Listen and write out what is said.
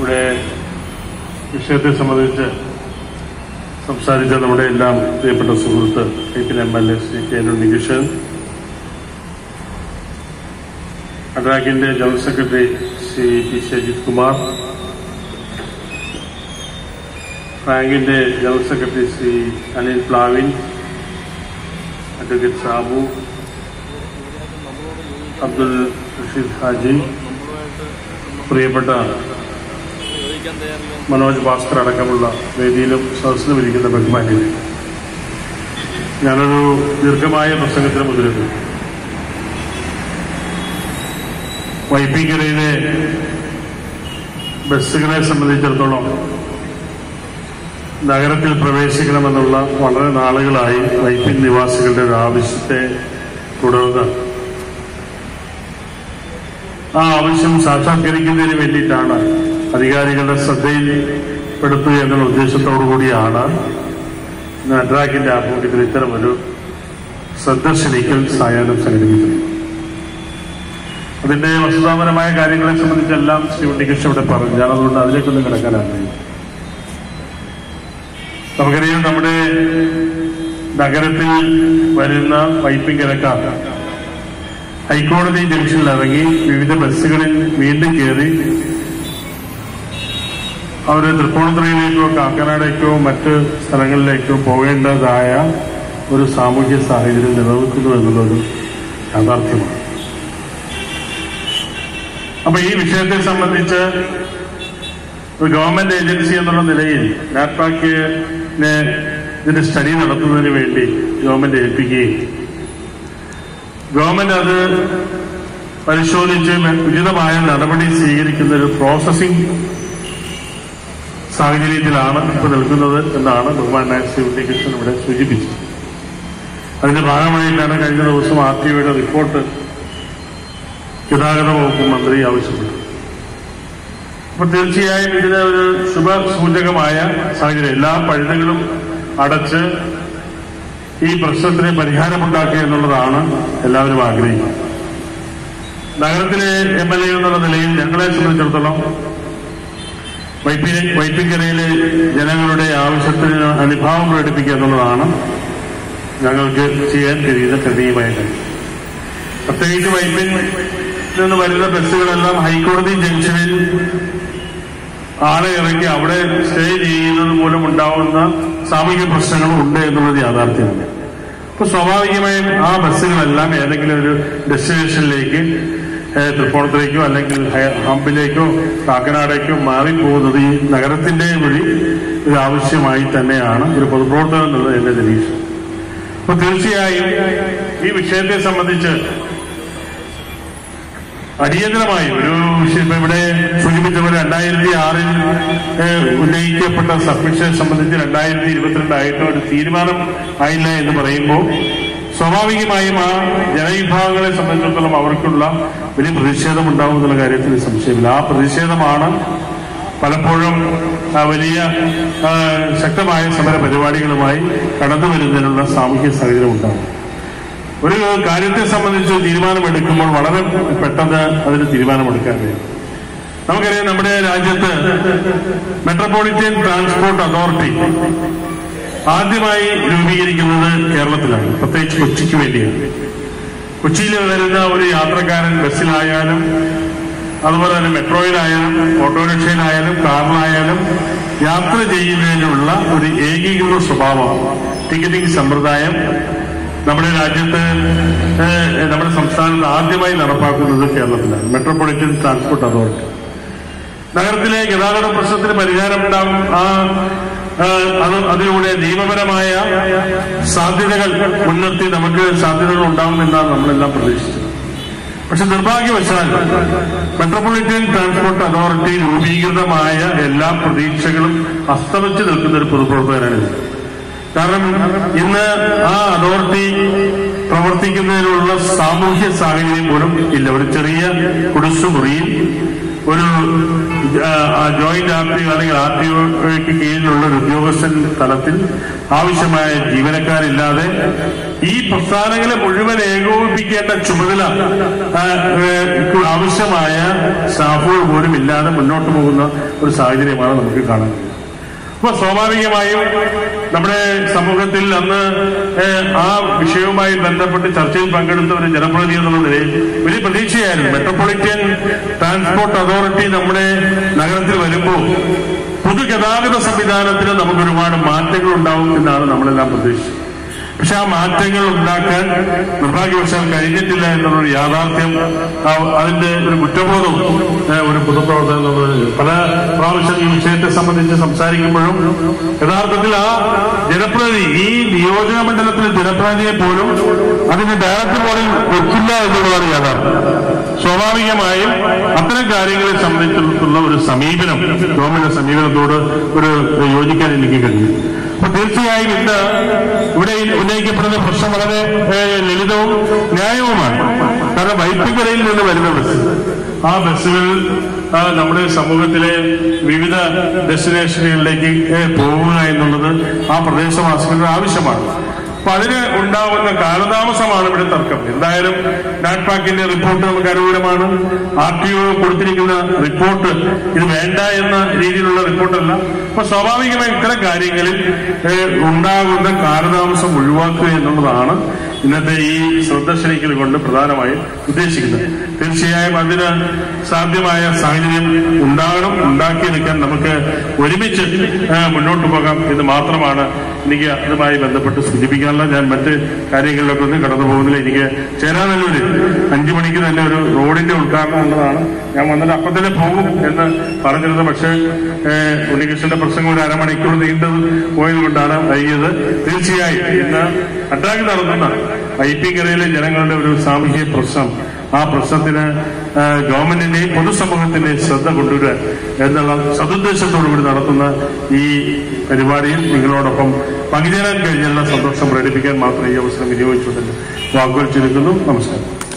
ഇവിടെ വിഷയത്തെ സംബന്ധിച്ച് സംസാരിച്ച നമ്മുടെ എല്ലാം പ്രിയപ്പെട്ട സുഹൃത്ത് K P M L A Shri K N Unnikrishnan അഡ്രാക്കിന്റെ general secretary Shri P C Ajith Kumar ഫ്രാങ്കിന്റെ ജനറൽ സെക്രട്ടറി ശ്രീ അനിൽ പ്ലാവിൻ അഡ്വക്കേറ്റ് സാബു അബ്ദുൽ റഷീദ് ഹാജി പ്രിയപ്പെട്ട മനോജ് ഭാസ്കർ അടക്കമുള്ള വേദിയിലും സദസ്സിലും ഇരിക്കുന്ന ബഹുമാനികൾ ഞാനൊരു ദീർഘമായ പ്രസംഗത്തിന് മുതിരുന്നു വൈപ്പിക്കരയിലെ ബസ്സുകളെ സംബന്ധിച്ചിടത്തോളം നഗരത്തിൽ പ്രവേശിക്കണമെന്നുള്ള വളരെ നാളുകളായി വൈപ്പിൻ നിവാസികളുടെ ഒരു ആവശ്യത്തെ തുടർന്ന് ആ ആവശ്യം സാക്ഷാത്കരിക്കുന്നതിന് വേണ്ടിയിട്ടാണ് അധികാരികളുടെ ശ്രദ്ധയിൽപ്പെടുത്തുക എന്നുള്ള ഉദ്ദേശത്തോടു കൂടിയാണ് ഇന്ന് അഡ്രാക്കിന്റെ ആഭിമുഖ്യത്തിൽ ഇത്തരമൊരു ശ്രദ്ധ ക്ഷണിക്കൽ സായാഹ്നം സംഘടിപ്പിക്കുന്നത് അതിന്റെ വസ്തുതാപരമായ കാര്യങ്ങളെ സംബന്ധിച്ചെല്ലാം ശ്രീ ഉണ്ണികൃഷ്ണൻ ഇവിടെ പറഞ്ഞു ഞാൻ അതുകൊണ്ട് അതിലേക്കൊന്നും കിടക്കാൻ ആഗ്രഹിക്കുന്നു നമുക്കറിയാം നമ്മുടെ നഗരത്തിൽ വരുന്ന വൈപ്പിങ്കരക്കാർ ഹൈക്കോടതി ജംഗ്ഷനിൽ ഇറങ്ങി വിവിധ ബസ്സുകളിൽ വീണ്ടും കയറി അവർ തൃപ്പൂണിത്തുറയിലേക്കോ കാക്കനാടേക്കോ മറ്റ് സ്ഥലങ്ങളിലേക്കോ പോകേണ്ടതായ ഒരു സാമൂഹ്യ സാഹചര്യം നിലനിൽക്കുന്നു എന്നുള്ളൊരു യാഥാർത്ഥ്യമാണ് അപ്പൊ ഈ വിഷയത്തെ സംബന്ധിച്ച് ഒരു ഗവൺമെന്റ് ഏജൻസി എന്നുള്ള നിലയിൽ നാറ്റ്പാക്കിനെ ഇതിന്റെ സ്റ്റഡി നടത്തുന്നതിന് വേണ്ടി ഗവൺമെന്റ് ഏൽപ്പിക്കുകയും ഗവൺമെന്റ് അത് പരിശോധിച്ച് ഉചിതമായ നടപടി സ്വീകരിക്കുന്ന ഒരു പ്രോസസ്സിംഗ് സാഹചര്യത്തിലാണ് ഇപ്പോൾ നിൽക്കുന്നത് എന്നാണ് ബഹുമാനായ ശ്രീ ഉണ്ണികൃഷ്ണൻ ഇവിടെ സൂചിപ്പിച്ചത് അതിന്റെ ഭാഗമായിട്ടാണ് കഴിഞ്ഞ ദിവസം ആർ ടി ഒയുടെ റിപ്പോർട്ട് ഗതാഗത വകുപ്പ് മന്ത്രി ആവശ്യപ്പെട്ടു അപ്പൊ തീർച്ചയായും ഇതിന് ഒരു ശുഭ സൂചകമായ സാഹചര്യം എല്ലാ പഴുതുകളും അടച്ച് ഈ പ്രശ്നത്തിന് പരിഹാരമുണ്ടാക്കുക എന്നുള്ളതാണ് എല്ലാവരും ആഗ്രഹിക്കുന്നത് നഗരത്തിലെ എം എൽ എ എന്നുള്ള നിലയിൽ ഞങ്ങളെ സംബന്ധിച്ചിടത്തോളം വൈപ്പി വൈപ്പിക്കരയിലെ ജനങ്ങളുടെ ആവശ്യത്തിന് അനുഭാവം പ്രകടിപ്പിക്കുക എന്നുള്ളതാണ് ഞങ്ങൾക്ക് ചെയ്യാൻ കഴിയുന്ന കരുതീയമായ കാര്യം പ്രത്യേകിച്ച് വൈപ്പിൻ നിന്ന് വരുന്ന ബസ്സുകളെല്ലാം ഹൈക്കോടതി ജംഗ്ഷനിൽ ആളെ ഇറങ്ങി അവിടെ സ്റ്റേ ചെയ്യുന്നത് മൂലം ഉണ്ടാവുന്ന സാമൂഹിക പ്രശ്നങ്ങളും ഉണ്ട് എന്നുള്ളത് യാഥാർത്ഥ്യമാണ് അപ്പൊ സ്വാഭാവികമായും ആ ബസ്സുകളെല്ലാം ഏതെങ്കിലും ഒരു ഡെസ്റ്റിനേഷനിലേക്ക് ഏഹ്, തൃപ്പൂണിത്തുറയ്ക്കോ അല്ലെങ്കിൽ ഹയ- ഹമ്പിലേക്കോ കാക്കനാടേക്കോ മാറിപ്പോകുന്നത് ഈ നഗരത്തിന്റെ വഴി ഒരു ആവശ്യമായി തന്നെയാണ് ഒരു പൊതുപ്രവർത്തനം എന്നുള്ളത് എന്റെ നിരീക്ഷണം അപ്പൊ തീർച്ചയായും ഈ വിഷയത്തെ സംബന്ധിച്ച് അടിയന്തരമായി ഒരു വിഷയം ഇപ്പൊ ഇവിടെ സൂചിപ്പിച്ച പോലെ രണ്ടായിരത്തി ആറിൽ ഏഹ്, ഉന്നയിക്കപ്പെട്ട സബ്മിഷനെ സംബന്ധിച്ച് രണ്ടായിരത്തി ഇരുപത്തിരണ്ടായിട്ട് ഒരു തീരുമാനം ആയില്ല എന്ന് പറയുമ്പോൾ സ്വാഭാവികമായും ആ ജനവിഭാഗങ്ങളെ സംബന്ധിച്ചിടത്തോളം അവർക്കുള്ള വലിയ പ്രതിഷേധം ഉണ്ടാവും എന്നുള്ള കാര്യത്തിൽ സംശയമില്ല ആ പ്രതിഷേധമാണ് പലപ്പോഴും ആ, വലിയ ആ, ശക്തമായ സമര പരിപാടികളുമായി കടന്നു വരുന്നതിനുള്ള സാമൂഹ്യ സാഹചര്യം ഉണ്ടാകും ഒരു കാര്യത്തെ സംബന്ധിച്ച് തീരുമാനമെടുക്കുമ്പോൾ വളരെ പെട്ടെന്ന് അതിന് തീരുമാനമെടുക്കാൻ കഴിയും നമുക്കറിയാം നമ്മുടെ രാജ്യത്ത് മെട്രോപൊളിറ്റൻ ട്രാൻസ്പോർട്ട് അതോറിറ്റി ആദ്യമായി രൂപീകരിക്കുന്നത് കേരളത്തിലാണ് പ്രത്യേകിച്ച് കൊച്ചിക്ക് വേണ്ടിയാണ് കൊച്ചിയിൽ വരുന്ന ഒരു യാത്രക്കാരൻ ബസ്സിലായാലും അതുപോലെ തന്നെ മെട്രോയിലായാലും ഓട്ടോറിക്ഷയിലായാലും കാറിലായാലും യാത്ര ചെയ്യുന്നതിനുള്ള ഒരു ഏകീകൃത സ്വഭാവം ടിക്കറ്റിംഗ് സമ്പ്രദായം നമ്മുടെ രാജ്യത്ത് ഏഹ്, നമ്മുടെ സംസ്ഥാനത്ത് ആദ്യമായി നടപ്പാക്കുന്നത് കേരളത്തിലാണ് മെട്രോപൊളിറ്റൻ ട്രാൻസ്പോർട്ട് അതോറിറ്റി നഗരത്തിലെ ഗതാഗത പ്രശ്നത്തിന് പരിഹാരമുണ്ടാകും ആ ആ, അത് അതിലൂടെ നിയമപരമായ സാധ്യതകൾ മുൻനിർത്തി നമുക്ക് സാധ്യതകൾ ഉണ്ടാകുമെന്നാണ് നമ്മളെല്ലാം പ്രതീക്ഷിച്ചത് പക്ഷെ നിർഭാഗ്യവശാൽ മെട്രോപൊളിറ്റൻ ട്രാൻസ്പോർട്ട് അതോറിറ്റി രൂപീകൃതമായ എല്ലാ പ്രതീക്ഷകളും അസ്തമിച്ചു നിൽക്കുന്ന ഒരു പൊതുപ്രവർത്തകനാണ് കാരണം ഇന്ന് ആ അതോറിറ്റി പ്രവർത്തിക്കുന്നതിനുള്ള സാമൂഹ്യ സാഹചര്യം പോലും ഇല്ല ഒരു ചെറിയ കുടിസുമുറിയിൽ ഒരു ജോയിന്റ് ആർ ടി ഒ അല്ലെങ്കിൽ ആർ ടി ഒക്ക് കീഴിലുള്ള ഒരു ഉദ്യോഗസ്ഥൻ തലത്തിൽ ആവശ്യമായ ജീവനക്കാരില്ലാതെ ഈ പ്രസ്ഥാനങ്ങളെ മുഴുവൻ ഏകോപിപ്പിക്കേണ്ട ചുമതല ആ, ഏ, ആവശ്യമായ സ്റ്റാഫുകൾ പോലും ഇല്ലാതെ മുന്നോട്ട് പോകുന്ന ഒരു സാഹചര്യമാണ് നമുക്ക് കാണാൻ കഴിയുന്നത് അപ്പൊ സ്വാഭാവികമായും നമ്മുടെ സമൂഹത്തിൽ അന്ന് ഏഹ്, ആ വിഷയവുമായി ബന്ധപ്പെട്ട് ചർച്ചയിൽ പങ്കെടുത്ത ഒരു ജനപ്രതിനിധി എന്നുള്ള നിലയിൽ വലിയ പ്രതീക്ഷയായിരുന്നു മെട്രോപൊളിറ്റൻ ട്രാൻസ്പോർട്ട് അതോറിറ്റി നമ്മുടെ നഗരത്തിൽ വരുമ്പോൾ പൊതുഗതാഗത സംവിധാനത്തിന് നമുക്ക് ഒരുപാട് മാറ്റങ്ങൾ ഉണ്ടാവും എന്നാണ് നമ്മളെല്ലാം പ്രതീക്ഷിച്ചത് പക്ഷെ ആ മാറ്റങ്ങൾ ഉണ്ടാക്കാൻ നിർഭാഗ്യവശാൽ കഴിഞ്ഞിട്ടില്ല എന്നുള്ളൊരു യാഥാർത്ഥ്യം ആ, അതിന്റെ ഒരു കുറ്റബോധം ഏ, ഒരു പൊതുപ്രവർത്തനം എന്നുള്ളത് പല പ്രാവശ്യം ഈ വിഷയത്തെ സംബന്ധിച്ച് സംസാരിക്കുമ്പോഴും യഥാർത്ഥത്തിൽ ആ ജനപ്രതിനിധി ഈ നിയോജക മണ്ഡലത്തിലെ ജനപ്രതിനിധിയെ പോലും അതിന്റെ ഡയറക്ടർ ബോർഡിൽ വെച്ചില്ല എന്നുള്ളതാണ് യാഥാർത്ഥ്യം സ്വാഭാവികമായും അത്തരം കാര്യങ്ങളെ സംബന്ധിച്ചിടത്തുള്ള ഒരു സമീപനം ഗവൺമെന്റ് സമീപനത്തോട് ഒരു യോജിക്കാൻ എനിക്ക് കഴിയും അപ്പൊ തീർച്ചയായും ഇന്ന് ഇവിടെ ഉന്നയിക്കപ്പെടുന്ന പ്രശ്നം വളരെ ഏഹ്, ലളിതവും ന്യായവുമാണ് കാരണം വൈപ്പിക്കരയിൽ നിന്ന് വരുന്ന ബസ് ആ ബസ്സുകൾ ആ, നമ്മുടെ സമൂഹത്തിലെ വിവിധ ഡെസ്റ്റിനേഷനുകളിലേക്ക് ഏഹ്, പോവുക എന്നുള്ളത് ആ പ്രദേശവാസികളുടെ ആവശ്യമാണ് അപ്പൊ അതിന് ഉണ്ടാവുന്ന കാലതാമസമാണ് ഇവിടെ തർക്കം എന്തായാലും നാട്പാക്കിന്റെ റിപ്പോർട്ട് നമുക്ക് അനുകൂലമാണ് ആർ ടി ഒ കൊടുത്തിരിക്കുന്ന റിപ്പോർട്ട് ഇത് വേണ്ട എന്ന രീതിയിലുള്ള റിപ്പോർട്ടല്ല അപ്പൊ സ്വാഭാവികമായി ഇത്തരം കാര്യങ്ങളിൽ ഏഹ്, ഉണ്ടാകുന്ന കാലതാമസം ഒഴിവാക്കുക എന്നുള്ളതാണ് ഇന്നത്തെ ഈ ശ്രദ്ധ ക്ഷണിക്കൽ കൊണ്ട് പ്രധാനമായും ഉദ്ദേശിക്കുന്നത് തീർച്ചയായും അതിന് സാധ്യമായ സാഹചര്യം ഉണ്ടാകണം ഉണ്ടാക്കിയെടുക്കാൻ നമുക്ക് ഒരുമിച്ച് ഏഹ്, മുന്നോട്ട് പോകാം എന്ന് മാത്രമാണ് എനിക്ക് അതുമായി ബന്ധപ്പെട്ട് സൂചിപ്പിക്കാനുള്ള ഞാൻ മറ്റ് കാര്യങ്ങളിലൊക്കെ ഒന്നും കടന്നു പോകുന്നില്ല എനിക്ക് ചേരാനല്ലൂര് അഞ്ചു മണിക്ക് തന്നെ ഒരു റോഡിന്റെ ഉദ്ഘാടനം ഉള്ളതാണ് ഞാൻ വന്നിട്ട് അപ്പം തന്നെ പോകും എന്ന് പറഞ്ഞിരുന്നത് പക്ഷേ ഏഹ്, ഉണ്ണികൃഷ്ണന്റെ പ്രസംഗം ഒരു അരമണിക്കൂർ നീണ്ടത് പോയത് കൊണ്ടാണ് വൈകിയത് തീർച്ചയായും ഇന്ന് അറ്റാക്ക് നടത്തുന്ന ഐ പി കരയിലെ ജനങ്ങളുടെ ഒരു സാമൂഹ്യ പ്രശ്നം ആ പ്രശ്നത്തിന് ആ, ഗവൺമെന്റിന്റെയും പൊതുസമൂഹത്തിന്റെയും ശ്രദ്ധ കൊണ്ടുവരിക എന്നുള്ള സതുദ്ദേശത്തോടുകൂടി നടത്തുന്ന ഈ പരിപാടിയിൽ നിങ്ങളോടൊപ്പം പങ്കുചേരാൻ കഴിഞ്ഞുള്ള സന്തോഷം പ്രകടിപ്പിക്കാൻ മാത്രം ഈ അവസരം വിനിയോഗിച്ചുകൊണ്ട് വാക്കുകൾ ചുരുക്കുന്നു നമസ്കാരം